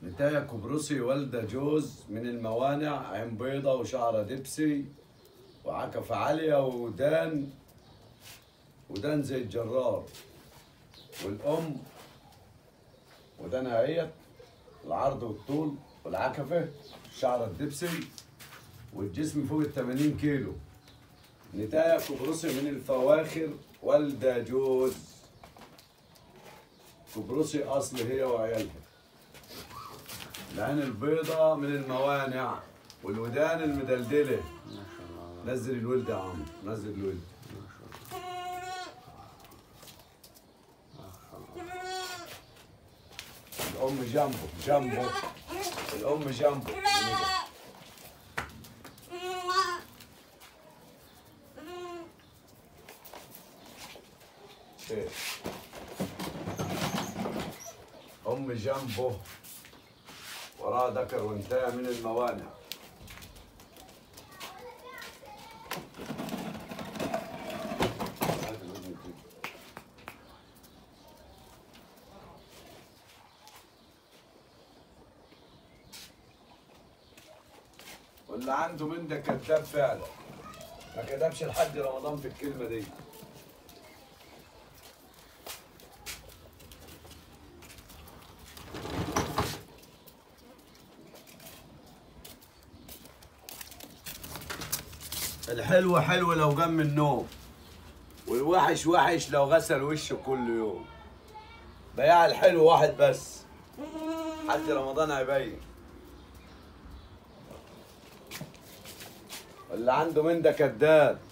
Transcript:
نتاية كبروسي والدة جوز من الموانع عين بيضة وشعرة دبسي وعكفة عالية ودان ودان زي الجرار والأم ودانها هي العرض والطول والعكفة الشعرة الدبسي والجسم فوق ال 80 كيلو نتاية كبروسي من الفواخر والدة جوز كبروسي أصل هي وعيالها العين البيضة من الموانع والودان المدلدلة ما شاء الله نزل الولد يا عم نزل الولد ما شاء الله ما شاء الله الأم جنبه جنبه الأم جنبه إيه. أم جنبه وراه ذكر وانتهى من الموانع هات الودن دي. واللي عنده من ده كذاب فعلا ما كذبش لحد رمضان في الكلمه دي الحلو حلو لو قام من النوم والوحش وحش لو غسل وشه كل يوم بياع الحلو واحد بس حد رمضان هيبين اللي عنده من ده كداب